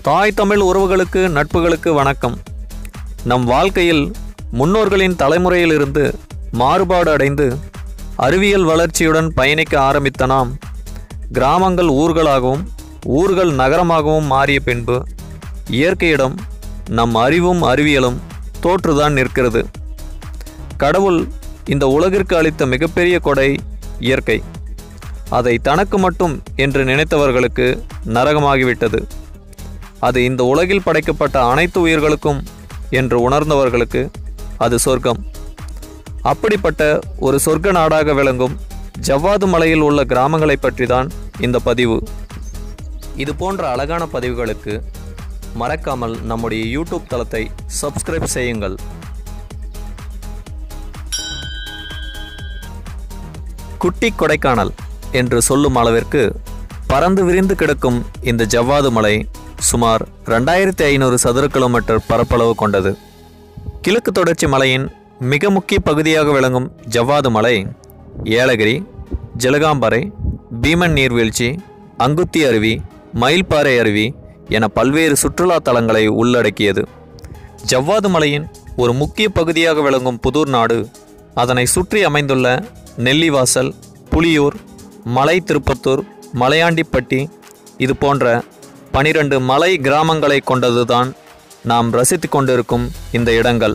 தாய் தமிழ் உறவுகளுக்கு நட்புகளுக்கு வணக்கம் நம் வாழ்க்கையில் முன்னோர்களின் தலைமுறையிலிருந்து மாறுபாடு அடைந்து அறிவியல் வளர்ச்சியுடன் பயணிக்க ஆரம்பித்த நாம் கிராமங்கள் ஊர்களாகவும் ஊர்கள் நகரமாகவும் மாறிய பின்பு இயற்கையிடம் நம் அறிவும் அறிவியலும் தோற்றுதான் நிற்கிறது கடவுள் இந்த உலகிற்கு அளித்த மிகப்பெரிய கொடை இயற்கை அதை தனக்கு மட்டும் என்று நினைத்தவர்களுக்கு நரகமாகிவிட்டது அது இந்த உலகில் படைக்கப்பட்ட அனைத்து உயிர்களுக்கும் என்று உணர்ந்தவர்களுக்கு அது சொர்க்கம் அப்படிப்பட்ட ஒரு சொர்க்க நாடாக விளங்கும் ஜவ்வாது மலையில் உள்ள கிராமங்களை பற்றி தான் இந்த பதிவு இது போன்ற அழகான பதிவுகளுக்கு மறக்காமல் நம்முடைய யூடியூப் தளத்தை சப்ஸ்கிரைப் செய்யுங்கள் குட்டி கொடைக்கானல் என்று சொல்லும் அளவிற்கு பறந்து விரிந்து கிடக்கும் இந்த ஜவ்வாது மலை சுமார் ரெண்டாயிரத்தி ஐநூறு சதுர கிலோமீட்டர் பரப்பளவு கொண்டது கிழக்கு தொடர்ச்சி மலையின் மிக முக்கிய பகுதியாக விளங்கும் ஜவ்வாது மலை ஏலகிரி ஜலகாம்பரை பீமன் நீர்வீழ்ச்சி அங்குத்தி அருவி மயில்பாறை அருவி என பல்வேறு சுற்றுலா தலங்களை உள்ளடக்கியது ஜவ்வாது மலையின் ஒரு முக்கிய பகுதியாக விளங்கும் புதூர் நாடு அதனை சுற்றி அமைந்துள்ள நெல்லிவாசல் புலியூர் மலை திருப்பத்தூர் மலையாண்டிப்பட்டி இது போன்ற பனிரெண்டு மலை கிராமங்களை கொண்டதுதான் நாம் ரசித்து கொண்டிருக்கும் இந்த இடங்கள்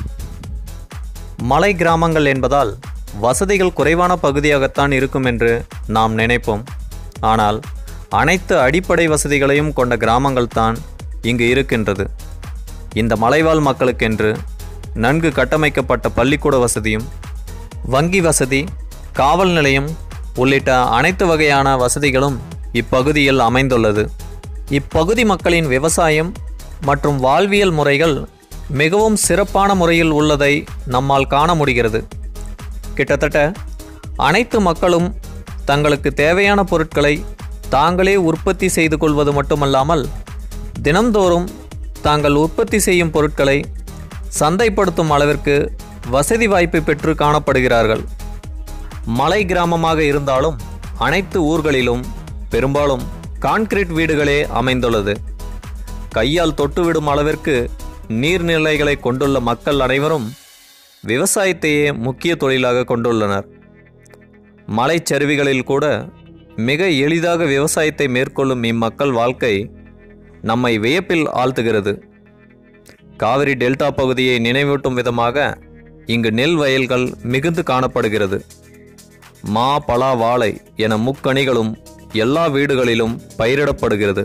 மலை கிராமங்கள் என்பதால் வசதிகள் குறைவான பகுதியாகத்தான் இருக்கும் என்று நாம் நினைப்போம் ஆனால் அனைத்து அடிப்படை வசதிகளையும் கொண்ட கிராமங்கள் தான் இங்கு இருக்கின்றது இந்த மலைவாழ் மக்களுக்கென்று நன்கு கட்டமைக்கப்பட்ட பள்ளிக்கூட வசதியும் வங்கி வசதி காவல் நிலையம் உள்ளிட்ட அனைத்து வகையான வசதிகளும் இப்பகுதியில் அமைந்துள்ளது இப்பகுதி மக்களின் விவசாயம் மற்றும் வாழ்வியல் முறைகள் மிகவும் சிறப்பான முறையில் உள்ளதை நம்மால் காண முடிகிறது கிட்டத்தட்ட அனைத்து மக்களும் தங்களுக்கு தேவையான பொருட்களை தாங்களே உற்பத்தி செய்து கொள்வது மட்டுமல்லாமல் தினம்தோறும் தாங்கள் உற்பத்தி செய்யும் பொருட்களை சந்தைப்படுத்தும் அளவிற்கு வசதி வாய்ப்பு பெற்று காணப்படுகிறார்கள் மலை கிராமமாக இருந்தாலும் அனைத்து ஊர்களிலும் பெரும்பாலும் கான்கிரீட் வீடுகளே அமைந்துள்ளது கையால் தொட்டுவிடும் அளவிற்கு நீர்நிலைகளை கொண்டுள்ள மக்கள் அனைவரும் விவசாயத்தையே முக்கிய தொழிலாக கொண்டுள்ளனர் மலைச்சரிவுகளில் கூட மிக எளிதாக விவசாயத்தை மேற்கொள்ளும் இம்மக்கள் வாழ்க்கை நம்மை வியப்பில் ஆழ்த்துகிறது காவிரி டெல்டா பகுதியை நினைவூட்டும் விதமாக இங்கு நெல் வயல்கள் மிகுந்து காணப்படுகிறது மா பலா வாழை என முக்கணிகளும் எல்லா வீடுகளிலும் பயிரிடப்படுகிறது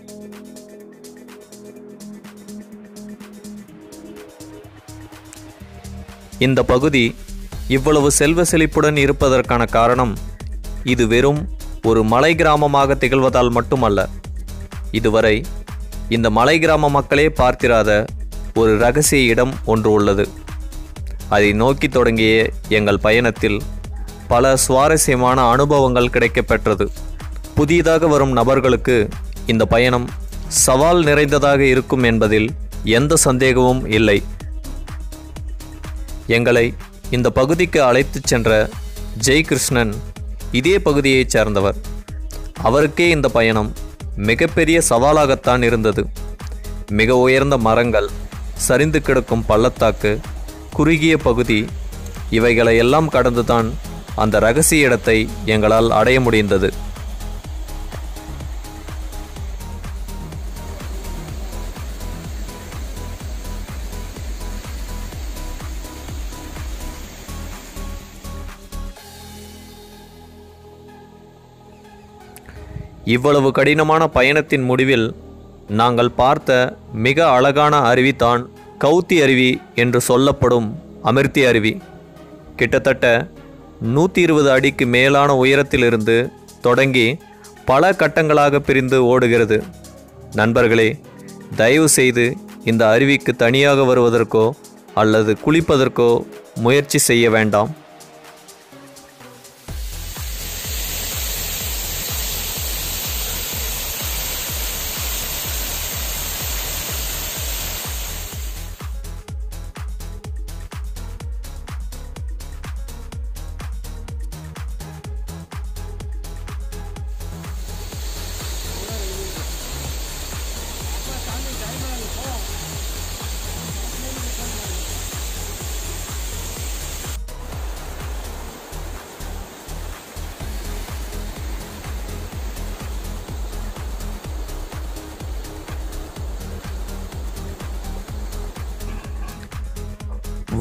இந்த பகுதி இவ்வளவு செல்வ செழிப்புடன் இருப்பதற்கான காரணம் இது வெறும் ஒரு மலை கிராமமாக திகழ்வதால் மட்டுமல்ல இதுவரை இந்த மலை கிராம மக்களே பார்த்திராத ஒரு ரகசிய இடம் ஒன்று உள்ளது அதை நோக்கி தொடங்கிய எங்கள் பயணத்தில் பல சுவாரஸ்யமான அனுபவங்கள் கிடைக்கப் பெற்றது புதியதாக வரும் நபர்களுக்கு இந்த பயணம் சவால் நிறைந்ததாக இருக்கும் என்பதில் எந்த சந்தேகமும் இல்லை எங்களை இந்த பகுதிக்கு அழைத்துச் சென்ற ஜெய்கிருஷ்ணன் இதே பகுதியைச் சேர்ந்தவர் அவருக்கே இந்த பயணம் மிகப்பெரிய சவாலாகத்தான் இருந்தது மிக உயர்ந்த மரங்கள் சரிந்து கிடக்கும் பள்ளத்தாக்கு குறுகிய பகுதி இவைகளை எல்லாம் கடந்துதான் அந்த ரகசிய இடத்தை எங்களால் அடைய முடிந்தது இவ்வளவு கடினமான பயணத்தின் முடிவில் நாங்கள் பார்த்த மிக அழகான அருவிதான் கவுத்தி அருவி என்று சொல்லப்படும் அமிர்தி அருவி கிட்டத்தட்ட நூற்றி இருபது அடிக்கு மேலான உயரத்திலிருந்து தொடங்கி பல கட்டங்களாக பிரிந்து ஓடுகிறது நண்பர்களே தயவு செய்து இந்த அருவிக்கு தனியாக வருவதற்கோ அல்லது குளிப்பதற்கோ முயற்சி செய்ய வேண்டாம்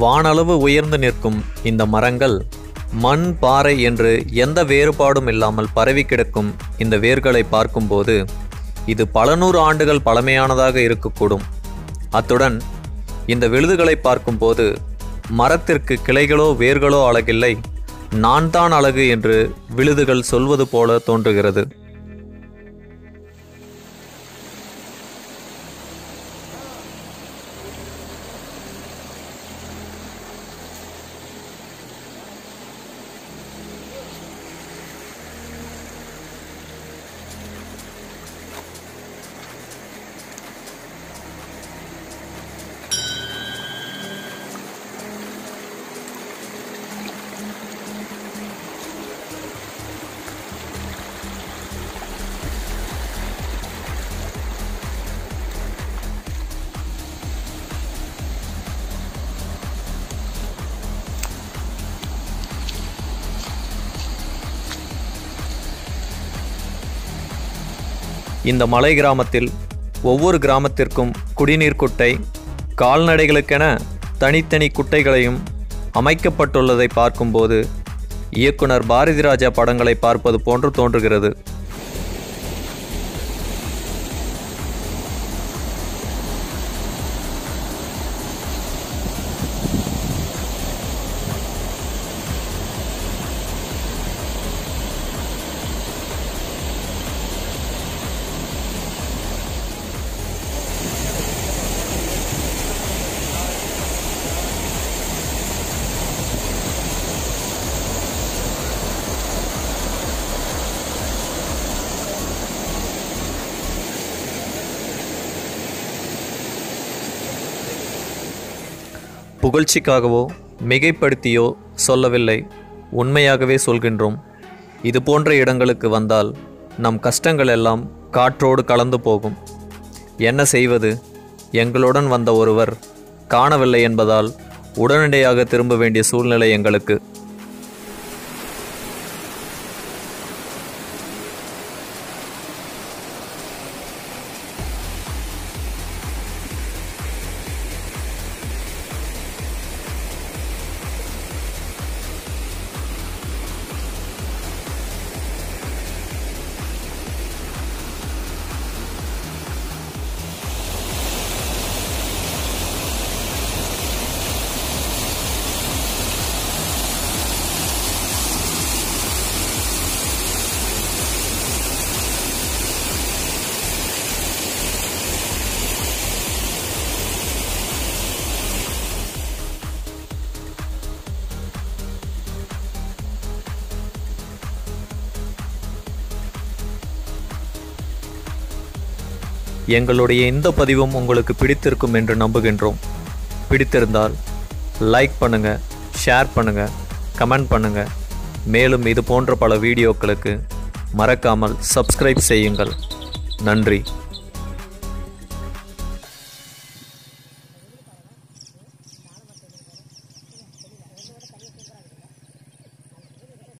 வானளவு உயர்ந்து நிற்கும் இந்த மரங்கள் மண் பாறை என்று எந்த வேறுபாடும் இல்லாமல் பரவி கிடக்கும் இந்த வேர்களை பார்க்கும்போது இது பல நூறு ஆண்டுகள் பழமையானதாக இருக்கக்கூடும் அத்துடன் இந்த விழுதுகளை பார்க்கும்போது மரத்திற்கு கிளைகளோ வேர்களோ அழகில்லை நான் தான் அழகு என்று விழுதுகள் சொல்வது போல தோன்றுகிறது இந்த மலை கிராமத்தில் ஒவ்வொரு கிராமத்திற்கும் குடிநீர் குட்டை கால்நடைகளுக்கென தனித்தனி குட்டைகளையும் அமைக்கப்பட்டுள்ளதை பார்க்கும்போது இயக்குனர் பாரதி ராஜா படங்களை பார்ப்பது போன்று தோன்றுகிறது புகழ்ச்சிக்காகவோ மிகைப்படுத்தியோ சொல்லவில்லை உண்மையாகவே சொல்கின்றோம் இது போன்ற இடங்களுக்கு வந்தால் நம் கஷ்டங்கள் எல்லாம் காற்றோடு கலந்து போகும் என்ன செய்வது எங்களுடன் வந்த ஒருவர் காணவில்லை என்பதால் உடனடியாக திரும்ப வேண்டிய சூழ்நிலை எங்களுக்கு எங்களுடைய இந்த பதிவும் உங்களுக்கு பிடித்திருக்கும் என்று நம்புகின்றோம் பிடித்திருந்தால் லைக் பண்ணுங்க ஷேர் பண்ணுங்க கமெண்ட் பண்ணுங்க மேலும் இது போன்ற பல வீடியோக்களுக்கு மறக்காமல் சப்ஸ்கிரைப் செய்யுங்கள் நன்றி